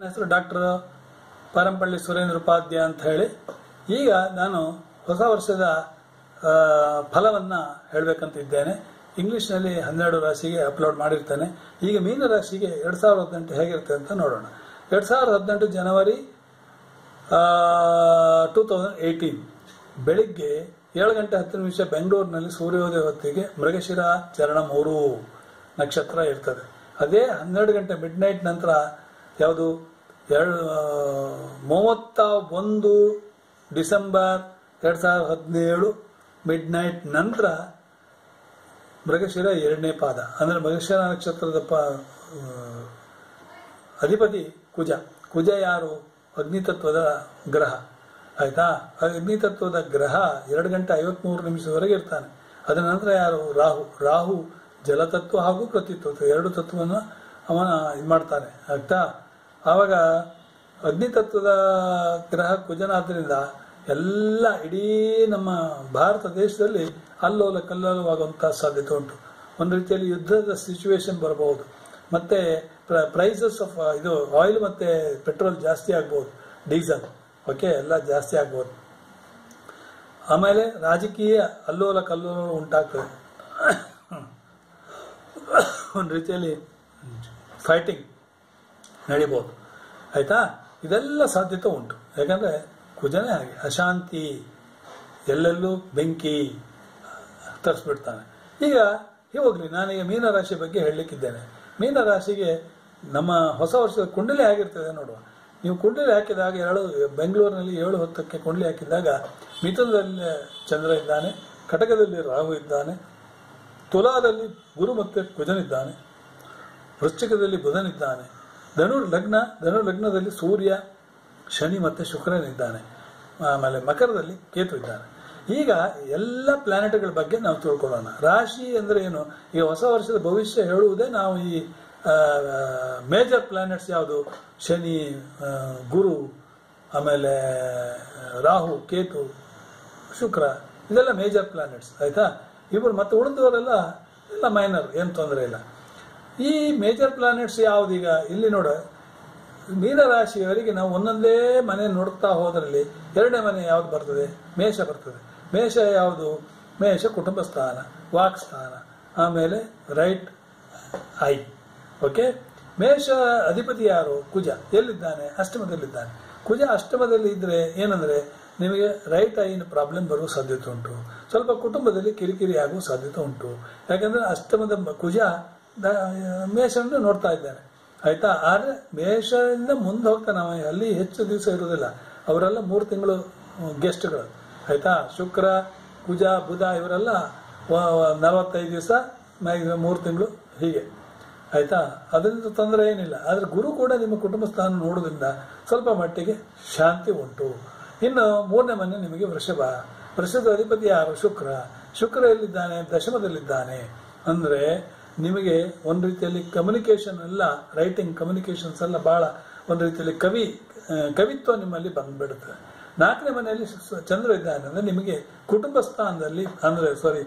ನನ್ನ ಹೆಸರು ಡಾಕ್ಟರ್ ಪಾರಂಪಳ್ಳಿ ಸುರೇಂದ್ರ ಉಪಾಧ್ಯ ಅಂತ ಹೇಳಿ ಈಗ ನಾನು ಹೊಸ ವರ್ಷದ ಆ, ಫಲವನ್ನ ಹೇಳಬೇಕಂತ ಇದ್ದೇನೆ ಇಂಗ್ಲಿಷ್ನಲ್ಲಿ ಹನ್ನೆರಡು ರಾಶಿಗೆ ಅಪ್ಲೋಡ್ ಮಾಡಿರ್ತೇನೆ ಈಗ ಮೀನ ರಾಶಿಗೆ ಎರಡು ಸಾವಿರದ ಹದಿನೆಂಟು ಹೇಗಿರುತ್ತೆ ಅಂತ ನೋಡೋಣ ಎರಡು ಸಾವಿರದ ಹದಿನೆಂಟು ಜನವರಿ ಟೂ ತೌಸಂಡ್ ಏಯ್ಟೀನ್ ಬೆಳಿಗ್ಗೆ ಏಳು ಗಂಟೆ ಹತ್ತು ನಿಮಿಷ ಬೆಂಗಳೂರಿನಲ್ಲಿ ಸೂರ್ಯೋದಯ ಹೊತ್ತಿಗೆ ಮೃಗಶಿರ ಚರಣ ಮೂರು ನಕ್ಷತ್ರ ಇರ್ತದೆ ಅದೇ ಹನ್ನೆರಡು ಗಂಟೆ ಮಿಡ್ ನೈಟ್ ನಂತರ ಯಾವುದು ಎರಡು ಮೂವತ್ತ ಒಂದು ಡಿಸೆಂಬರ್ ಎರಡು ಸಾವಿರದ ಹದಿನೇಳು ಮಿಡ್ ನೈಟ್ ನಂತರ ಮೃಗಶಿರ ಎರಡನೇ ಪಾದ ಅಂದರೆ ಮೃಗಶಿರ ನಕ್ಷತ್ರದ ಪ ಆ, ಅಧಿಪತಿ ಕುಜ ಕುಜ ಯಾರು ಅಗ್ನಿತತ್ವದ ಗ್ರಹ ಆಯ್ತಾ ಅಗ್ನಿತತ್ವದ ಗ್ರಹ ಎರಡು ಗಂಟೆ ಐವತ್ಮೂರು ನಿಮಿಷದವರೆಗೆ ಇರ್ತಾನೆ ಅದರ ನಂತರ ಯಾರು ರಾಹು ರಾಹು ಜಲತತ್ವ ಹಾಗೂ ಪ್ರತಿತ್ವ ಎರಡು ತತ್ವವನ್ನು ಅವನ ಇದು ಮಾಡ್ತಾನೆ ಆಯ್ತಾ ಆವಾಗ ಅಗ್ನಿತತ್ವದ ಗ್ರಹ ಕುಜನಾದ್ರಿಂದ ಎಲ್ಲ ಇಡೀ ನಮ್ಮ ಭಾರತ ದೇಶದಲ್ಲಿ ಅಲ್ಲೋಲ ಕಲ್ಲೋಲವಾಗುವಂತಹ ಸಾಧ್ಯತೆ ಉಂಟು ಒಂದು ರೀತಿಯಲ್ಲಿ ಯುದ್ಧದ ಸಿಚುವೇಶನ್ ಬರಬಹುದು ಮತ್ತೆ ಪ್ರೈಸಸ್ ಆಫ್ ಇದು ಆಯಿಲ್ ಮತ್ತೆ ಪೆಟ್ರೋಲ್ ಜಾಸ್ತಿ ಆಗ್ಬೋದು ಡೀಸೆಲ್ ಓಕೆ ಎಲ್ಲ ಜಾಸ್ತಿ ಆಗ್ಬೋದು ಆಮೇಲೆ ರಾಜಕೀಯ ಅಲ್ಲೋಲ ಕಲ್ಲೋಲ ಉಂಟಾಗ್ತದೆ ಒಂದು ರೀತಿಯಲ್ಲಿ ಫೈಟಿಂಗ್ ನಡಿಬೋದು ಆಯ್ತಾ ಇದೆಲ್ಲ ಸಾಧ್ಯತೆ ಉಂಟು ಯಾಕಂದ್ರೆ ಕುಜನೇ ಹಾಗೆ ಅಶಾಂತಿ ಎಲ್ಲೆಲ್ಲೂ ಬೆಂಕಿ ತರಿಸ್ಬಿಡ್ತಾನೆ ಈಗ ಹೋಗ್ಲಿ ನಾನೀಗ ಮೀನರಾಶಿ ಬಗ್ಗೆ ಹೇಳಲಿಕ್ಕಿದ್ದೇನೆ ಮೀನರಾಶಿಗೆ ನಮ್ಮ ಹೊಸ ವರ್ಷದ ಕುಂಡಲಿ ಆಗಿರ್ತದೆ ನೋಡುವ ನೀವು ಕುಂಡಲಿ ಹಾಕಿದಾಗ ಎರಡು ಬೆಂಗಳೂರಿನಲ್ಲಿ ಏಳು ಹೊತ್ತಕ್ಕೆ ಕುಂಡಲಿ ಹಾಕಿದಾಗ ಮಿಥುನದಲ್ಲಿ ಚಂದ್ರ ಇದ್ದಾನೆ ಕಟಕದಲ್ಲಿ ರಾಹು ಇದ್ದಾನೆ ತುಲಾದಲ್ಲಿ ಗುರು ಮತ್ತೆ ಕುಜನಿದ್ದಾನೆ ವೃಶ್ಚಿಕದಲ್ಲಿ ಬುಧನಿದ್ದಾನೆ ಧನುರ್ ಲಗ್ನ ಧನುರ್ ಲಗ್ನದಲ್ಲಿ ಸೂರ್ಯ ಶನಿ ಮತ್ತೆ ಶುಕ್ರನಿದ್ದಾನೆ ಆಮೇಲೆ ಮಕರದಲ್ಲಿ ಕೇತು ಇದ್ದಾನೆ ಈಗ ಎಲ್ಲ ಪ್ಲಾನೆಟ್ಗಳ ಬಗ್ಗೆ ನಾವು ತಿಳ್ಕೊಳ್ಳೋಣ ರಾಶಿ ಅಂದ್ರೆ ಏನು ಈಗ ಹೊಸ ವರ್ಷದ ಭವಿಷ್ಯ ಹೇಳುವುದೇ ನಾವು ಈ ಮೇಜರ್ ಪ್ಲಾನೆಟ್ಸ್ ಯಾವುದು ಶನಿ ಆ, ಗುರು ಆಮೇಲೆ ರಾಹು ಕೇತು ಶುಕ್ರ ಇದೆಲ್ಲ ಮೇಜರ್ ಪ್ಲಾನೆಟ್ಸ್ ಆಯ್ತಾ ಇವರು ಮತ್ತೆ ಉಳಿದವರೆಲ್ಲ ಎಲ್ಲ ಮೈನರ್ ಏನು ತೊಂದರೆ ಇಲ್ಲ ಈ ಮೇಜರ್ ಪ್ಲಾನೆಟ್ಸ್ ಯಾವುದೀಗ ಇಲ್ಲಿ ನೋಡ ಮೀನರಾಶಿಯವರಿಗೆ ನಾವು ಒಂದೊಂದೇ ಮನೆ ನೋಡ್ತಾ ಹೋದ್ರಲ್ಲಿ ಎರಡನೇ ಮನೆ ಯಾವ್ದು ಬರ್ತದೆ ಮೇಷ ಬರ್ತದೆ ಮೇಷ ಯಾವುದು ಮೇಷ ಕುಟುಂಬ ಸ್ಥಾನ ವಾಕ್ ಸ್ಥಾನ ಆಮೇಲೆ ರೈಟ್ ಐ ಓಕೆ ಮೇಷ ಅಧಿಪತಿ ಯಾರು ಕುಜ ಎಲ್ಲಿದ್ದಾನೆ ಅಷ್ಟಮದಲ್ಲಿದ್ದಾನೆ ಕುಜ ಅಷ್ಟಮದಲ್ಲಿ ಇದ್ರೆ ಏನಂದ್ರೆ ನಿಮಗೆ ರೈಟ್ ಐನ ಪ್ರಾಬ್ಲಮ್ ಬರುವ ಸಾಧ್ಯತೆ ಉಂಟು ಸ್ವಲ್ಪ ಕುಟುಂಬದಲ್ಲಿ ಕಿರಿಕಿರಿ ಆಗುವ ಸಾಧ್ಯತೆ ಉಂಟು ಯಾಕಂದ್ರೆ ಅಷ್ಟಮದ ಮ- ಕುಜ ದ- ಮೇಷವನ್ನು ನೋಡ್ತಾ ಇದ್ದಾನೆ ಆಯ್ತಾ ಆದ್ರೆ ಮೇಷದಿಂದ ಮುಂದೆ ಹೋಗ್ತಾನೆ ಅವ ಅಲ್ಲಿ ಹೆಚ್ಚು ದಿವಸ ಇರುವುದಿಲ್ಲ ಅವರೆಲ್ಲ ಮೂರು ತಿಂಗಳು ಗೆಸ್ಟ್ಗಳು ಆಯ್ತಾ ಶುಕ್ರ ಕುಜ ಬುಧ ಇವರೆಲ್ಲ ವ- ವ- ನಲವತ್ತೈದು ದಿವಸ ಮೂರು ತಿಂಗಳು ಹೀಗೆ ಆಯ್ತಾ ಅದರಿಂದ ತೊಂದರೆ ಏನಿಲ್ಲ ಆದ್ರೆ ಗುರು ಕೂಡ ನಿಮ್ಮ ಕುಟುಂಬ ಸ್ಥಾನ ನೋಡೋದ್ರಿಂದ ಸ್ವಲ್ಪ ಮಟ್ಟಿಗೆ ಶಾಂತಿ ಉಂಟು ಇನ್ನು ಮೂರನೇ ಮನೆ ನಿಮಗೆ ವೃಷಭ ವೃಷಭದ ಅಧಿಪತಿ ಯಾರು ಶುಕ್ರ ಶುಕ್ರ ಎಲ್ಲಿದ್ದಾನೆ ದಶಮದಲ್ಲಿದ್ದಾನೆ ಅಂದ್ರೆ ನಿಮಗೆ ಒಂದು ರೀತಿಯಲ್ಲಿ ಕಮ್ಯುನಿಕೇಶನ್ ಎಲ್ಲ ರೈಟಿಂಗ್ ಕಮ್ಯುನಿಕೇಶನ್ಸ್ ಎಲ್ಲ ಬಹಳ ಒಂದು ರೀತಿಯಲ್ಲಿ ಕವಿ ಆ, ಕವಿತ್ವ ನಿಮ್ಮಲ್ಲಿ ಬಂದ್ಬಿಡುತ್ತೆ ನಾಲ್ಕನೇ ಮನೆಯಲ್ಲಿ ಸ- ಚಂದ್ರ ಇದ್ದಾನೆ ಅಂದ್ರೆ ನಿಮಗೆ ಕುಟುಂಬ ಸ್ಥಾನದಲ್ಲಿ ಅಂದ್ರೆ ಸಾರಿ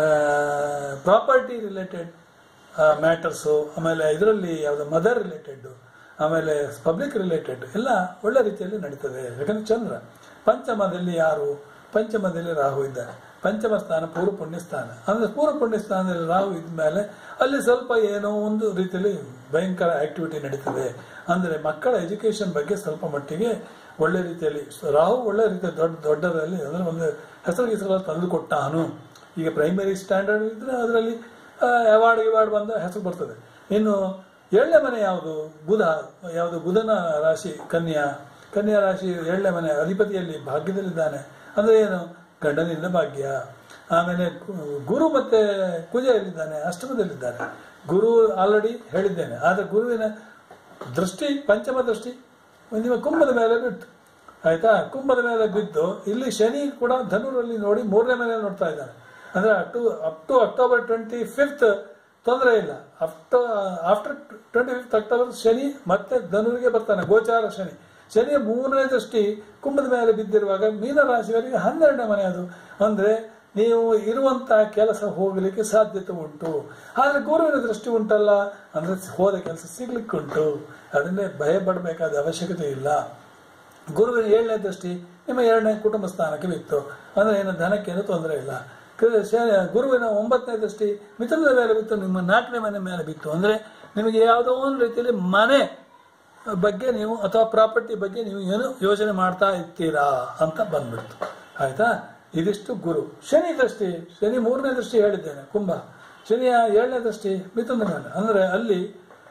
ಪ್ರಾಪರ್ಟಿ ರಿಲೇಟೆಡ್ ಮ್ಯಾಟರ್ಸು ಆಮೇಲೆ ಇದರಲ್ಲಿ ಯಾವುದು ಮದರ್ ರಿಲೇಟೆಡ್ ಆಮೇಲೆ ಪಬ್ಲಿಕ್ ರಿಲೇಟೆಡ್ ಎಲ್ಲ ಒಳ್ಳೆ ರೀತಿಯಲ್ಲಿ ನಡೀತದೆ ಯಾಕಂದ್ರೆ ಚಂದ್ರ ಪಂಚಮದಲ್ಲಿ ಯಾರು ಪಂಚಮದಲ್ಲಿ ರಾಹು ಇದ್ದಾರೆ ಪಂಚಮ ಸ್ಥಾನ ಪೂರ್ವ ಪುಣ್ಯ ಸ್ಥಾನ ಅಂದ್ರೆ ಪೂರ್ವ ಪುಣ್ಯ ಸ್ಥಾನದಲ್ಲಿ ರಾಹು ಇದ್ಮೇಲೆ ಅಲ್ಲಿ ಸ್ವಲ್ಪ ಏನೋ ಒಂದು ರೀತಿಯಲ್ಲಿ ಭಯಂಕರ ಆಕ್ಟಿವಿಟಿ ನಡೀತದೆ ಅಂದ್ರೆ ಮಕ್ಕಳ ಎಜುಕೇಶನ್ ಬಗ್ಗೆ ಸ್ವಲ್ಪ ಮಟ್ಟಿಗೆ ಒಳ್ಳೆ ರೀತಿಯಲ್ಲಿ ರಾಹು ಒಳ್ಳೆ ರೀತಿಯ ದೊಡ್ಡ ದೊಡ್ಡರಲ್ಲಿ ಅಂದ್ರೆ ಒಂದು ಹೆಸರು ಹೆಸರು ತಂದು ಕೊಟ್ಟಾನು ಈಗ ಪ್ರೈಮರಿ ಸ್ಟ್ಯಾಂಡರ್ಡ್ ಇದ್ರೆ ಅದರಲ್ಲಿ ಅವಾರ್ಡ್ ಗಿವಾರ್ಡ್ ಬಂದ ಹೆಸರು ಬರ್ತದೆ ಇನ್ನು ಏಳನೇ ಮನೆ ಯಾವುದು ಬುಧ ಯಾವುದು ಬುಧನ ರಾಶಿ ಕನ್ಯಾ ಕನ್ಯಾ ರಾಶಿ ಏಳನೇ ಮನೆ ಅಧಿಪತಿಯಲ್ಲಿ ಭಾಗ್ಯದಲ್ಲಿದ್ದಾನೆ ಅಂದ್ರೆ ಏನು ಗಂಡನಿಂದ ಭಾಗ್ಯ ಆಮೇಲೆ ಕು- ಗುರು ಮತ್ತೆ ಕುಜ ಎಲ್ಲಿದ್ದಾನೆ ಅಷ್ಟಮದಲ್ಲಿದ್ದಾನೆ ಗುರು ಆಲ್ರೆಡಿ ಹೇಳಿದ್ದೇನೆ ಆದ್ರೆ ಗುರುವಿನ ದೃಷ್ಟಿ ಪಂಚಮ ದೃಷ್ಟಿ ನಿಮ್ಮ ಕುಂಭದ ಮೇಲೆ ಬಿಟ್ಟು ಆಯ್ತಾ ಕುಂಭದ ಮೇಲೆ ಬಿದ್ದು ಇಲ್ಲಿ ಶನಿ ಕೂಡ ಧನುರಲ್ಲಿ ನೋಡಿ ಮೂರನೇ ಮೇಲೆ ನೋಡ್ತಾ ಇದ್ದಾನೆ ಅಂದ್ರೆ up to up to October twenty fifth ತೊಂದರೆ ಇಲ್ಲ after after twenty fifth October ಶನಿ ಮತ್ತೆ ಧನುರಿಗೆ ಬರ್ತಾನೆ ಗೋಚಾರ ಶನಿ ಶನಿಯ ಮೂರನೇ ದೃಷ್ಟಿ ಕುಂಭದ ಮೇಲೆ ಬಿದ್ದಿರುವಾಗ ಮೀನ ರಾಶಿಯವರಿಗೆ ಹನ್ನೆರಡನೇ ಮನೆ ಅದು ಅಂದ್ರೆ ನೀವು ಇರುವಂತ ಕೆಲಸ ಹೋಗಲಿಕ್ಕೆ ಸಾಧ್ಯತೆ ಉಂಟು ಆದ್ರೆ ಗುರುವಿನ ದೃಷ್ಟಿ ಉಂಟಲ್ಲ ಅಂದ್ರೆ ಹೋದ ಕೆಲಸ ಸಿಗ್ಲಿಕ್ಕೆ ಉಂಟು ಅದನ್ನೇ ಭಯ ಪಡಬೇಕಾದ ಅವಶ್ಯಕತೆ ಇಲ್ಲ ಗುರುವಿನ ಏಳನೇ ದೃಷ್ಟಿ ನಿಮ್ಮ ಎರಡನೇ ಕುಟುಂಬ ಸ್ಥಾನಕ್ಕೆ ಬಿತ್ತು ಅಂದ್ರೆ ಏನು ಧನಕ್ಕೇನು ತೊಂದರೆ ಇಲ್ಲ ಕ- ಶ- ಗುರುವಿನ ಒಂಬತ್ತನೇ ದೃಷ್ಟಿ ಮಿತ್ರನ ಮೇಲೆ ಬಿತ್ತು ನಿಮ್ಮ ನಾಲ್ಕನೇ ಮನೆ ಮೇಲೆ ಬಿತ್ತು ಅಂದ್ರೆ ನಿಮಗೆ ಯಾವುದೋ ಒಂದು ರೀತಿಯಲ್ಲಿ ಮನೆ ಬಗ್ಗೆ ನೀವು ಅಥವಾ ಪ್ರಾಪರ್ಟಿ ಬಗ್ಗೆ ನೀವು ಏನು ಯೋಚನೆ ಮಾಡ್ತಾ ಇರ್ತೀರಾ ಅಂತ ಬಂದ್ಬಿಡ್ತು ಆಯ್ತಾ ಇದಿಷ್ಟು ಗುರು ಶನಿ ದೃಷ್ಟಿ ಶನಿ ಮೂರನೇ ದೃಷ್ಟಿ ಹೇಳಿದ್ದೇನೆ ಕುಂಭ ಶನಿಯ ಏಳನೇ ದೃಷ್ಟಿ ಮಿಥುನ ಮೇಲೆ ಅಂದ್ರೆ ಅಲ್ಲಿ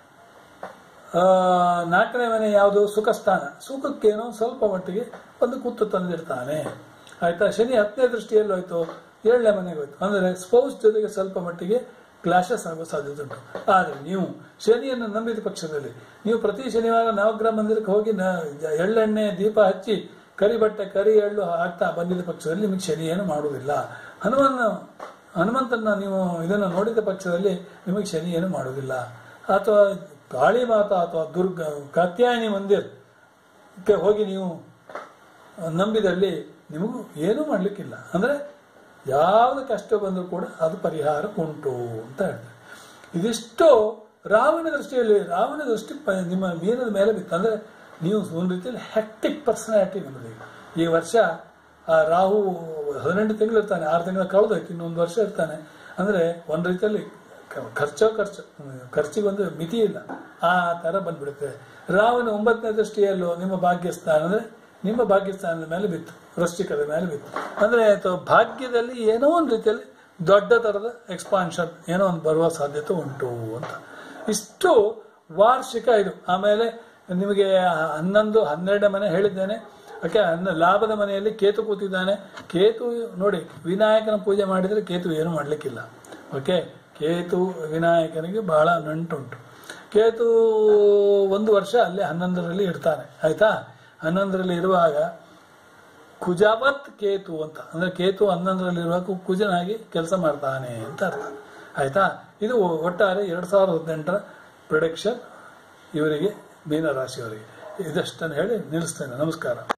ಆ, ನಾಲ್ಕನೇ ಮನೆ ಯಾವುದು ಸುಖ ಸ್ಥಾನ ಸುಖಕ್ಕೇನೋ ಸ್ವಲ್ಪ ಮಟ್ಟಿಗೆ ಒಂದು ಕುತ್ತು ತಂದಿರ್ತಾನೆ ಆಯ್ತಾ ಶನಿ ಹತ್ತನೇ ದೃಷ್ಟಿಯಲ್ಲಿ ಹೋಯ್ತು ಏಳನೇ ಮನೆಗೆ ಹೋಯ್ತು ಅಂದ್ರೆ ಸ್ಪೌಸ್ ಜೊತೆಗೆ ಸ್ವಲ್ಪ ಮಟ್ಟಿಗೆ ಕ್ಲಾಶಸ್ ಆಗೋ ಸಾಧ್ಯತೆ ಉಂಟು ಆದ್ರೆ ನೀವು ಶನಿಯನ್ನು ನಂಬಿದ ಪಕ್ಷದಲ್ಲಿ ನೀವು ಪ್ರತಿ ಶನಿವಾರ ನವಗ್ರಹ ಮಂದಿರಕ್ಕೆ ಹೋಗಿ ನ- ಎಳ್ಳೆಣ್ಣೆ ದೀಪ ಹಚ್ಚಿ ಕರಿ ಬಟ್ಟೆ ಕರಿ ಎಳ್ಳು ಹಾಕ್ತಾ ಬಂದಿದ್ದ ಪಕ್ಷದಲ್ಲಿ ನಿಮಗೆ ಶನಿ ಏನು ಮಾಡುವುದಿಲ್ಲ ಹನುಮನ್ನ ಹನುಮಂತನ ನೀವು ಇದನ್ನು ನೋಡಿದ ಪಕ್ಷದಲ್ಲಿ ನಿಮಗೆ ಶನಿ ಏನು ಮಾಡುವುದಿಲ್ಲ ಅಥವಾ ಕಾಳಿ ಮಾತಾ ಅಥವಾ ದುರ್ಗ ಕಾತ್ಯಾಯನಿ ಮಂದಿರಕ್ಕೆ ಹೋಗಿ ನೀವು ನಂಬಿದಲ್ಲಿ ನಿಮಗೂ ಏನೂ ಮಾಡ್ಲಿಕ್ಕಿಲ್ಲ ಅಂದ್ರೆ ಯಾವ್ದು ಕಷ್ಟ ಬಂದರೂ ಕೂಡ ಅದು ಪರಿಹಾರ ಉಂಟು ಅಂತ ಹೇಳ್ತಾರೆ ಇದಿಷ್ಟು ರಾವಣ ದೃಷ್ಟಿಯಲ್ಲಿ ರಾವಣ ದೃಷ್ಟಿ ಪ- ನಿಮ್ಮ ಮೀನದ ಮೇಲೆ ಬಿತ್ತು ಅಂದ್ರೆ ನೀವು ಒಂದು ರೀತಿಯಲ್ಲಿ ಹೆಕ್ಟಿಕ್ ಪರ್ಸನಾಲಿಟಿ ನಿಮ್ಮದು ಈ ವರ್ಷ ಆ ರಾಹು ಹದಿನೆಂಟು ತಿಂಗಳು ಇರ್ತಾನೆ ಆರು ತಿಂಗಳ ಕಳೆದೋಯ್ತು ಇನ್ನೊಂದು ವರ್ಷ ಇರ್ತಾನೆ ಅಂದ್ರೆ ಒಂದು ರೀತಿಯಲ್ಲಿ ಕ- ಖರ್ಚೋ ಖರ್ಚು ಹ್ಮ್, ಖರ್ಚಿಗೊಂದು ಮಿತಿ ಇಲ್ಲ ಆ ತರ ಬಂದ್ಬಿಡುತ್ತೆ ರಾವಣ ಒಂಬತ್ತನೇ ದೃಷ್ಟಿಯಲ್ಲೂ ನಿಮ್ಮ ಭಾಗ್ಯಸ್ಥಾನ ಅಂದ್ರೆ ನಿಮ್ಮ ಭಾಗ್ಯಸ್ಥಾನದ ಮೇಲೆ ಬಿತ್ತು ವೃಶ್ಚಿಕದ ಮೇಲೆ ಬಿತ್ತು ಅಂದ್ರೆ ಅಥವಾ ಭಾಗ್ಯದಲ್ಲಿ ಏನೋ ಒಂದು ರೀತಿಯಲ್ಲಿ ದೊಡ್ಡ ತರದ ಎಕ್ಸ್ಪಾನ್ಷನ್ ಏನೋ ಒಂದು ಬರುವ ಸಾಧ್ಯತೆ ಉಂಟು ಅಂತ ಇಷ್ಟು ವಾರ್ಷಿಕ ಇದು ಆಮೇಲೆ ನಿಮಗೆ ಹನ್ನೊಂದು ಹನ್ನೆರಡನೇ ಮನೆ ಹೇಳಿದ್ದೇನೆ ಓಕೆ ಹನ್ನ ಲಾಭದ ಮನೆಯಲ್ಲಿ ಕೇತು ಕೂತಿದ್ದಾನೆ ಕೇತು ನೋಡಿ ವಿನಾಯಕನ ಪೂಜೆ ಮಾಡಿದ್ರೆ ಕೇತು ಏನು ಮಾಡ್ಲಿಕ್ಕಿಲ್ಲ ಓಕೆ ಕೇತು ವಿನಾಯಕನಿಗೆ ಬಹಳ ನಂಟುಂಟು ಕೇತು ಒಂದು ವರ್ಷ ಅಲ್ಲಿ ಹನ್ನೊಂದರಲ್ಲಿ ಇರ್ತಾನೆ ಆಯ್ತಾ ಹನ್ನೊಂದರಲ್ಲಿ ಇರುವಾಗ ಕುಜಾವತ್ ಕೇತು ಅಂತ ಅಂದ್ರೆ ಕೇತು ಹನ್ನೊಂದರಲ್ಲಿ ಇರುವಾಗ ಕುಜನಾಗಿ ಕೆಲಸ ಮಾಡ್ತಾನೆ ಅಂತ ಅರ್ಥ ಆಯ್ತಾ ಇದು ಒಟ್ಟಾರೆ ಎರಡ್ ಸಾವಿರದ ಹದಿನೆಂಟರ ಪ್ರೊಡಕ್ಷನ್ ಇವರಿಗೆ ಮೀನರಾಶಿಯವರಿಗೆ ಇದಷ್ಟನ್ನು ಹೇಳಿ ನಿಲ್ಲಿಸ್ತೇನೆ ನಮಸ್ಕಾರ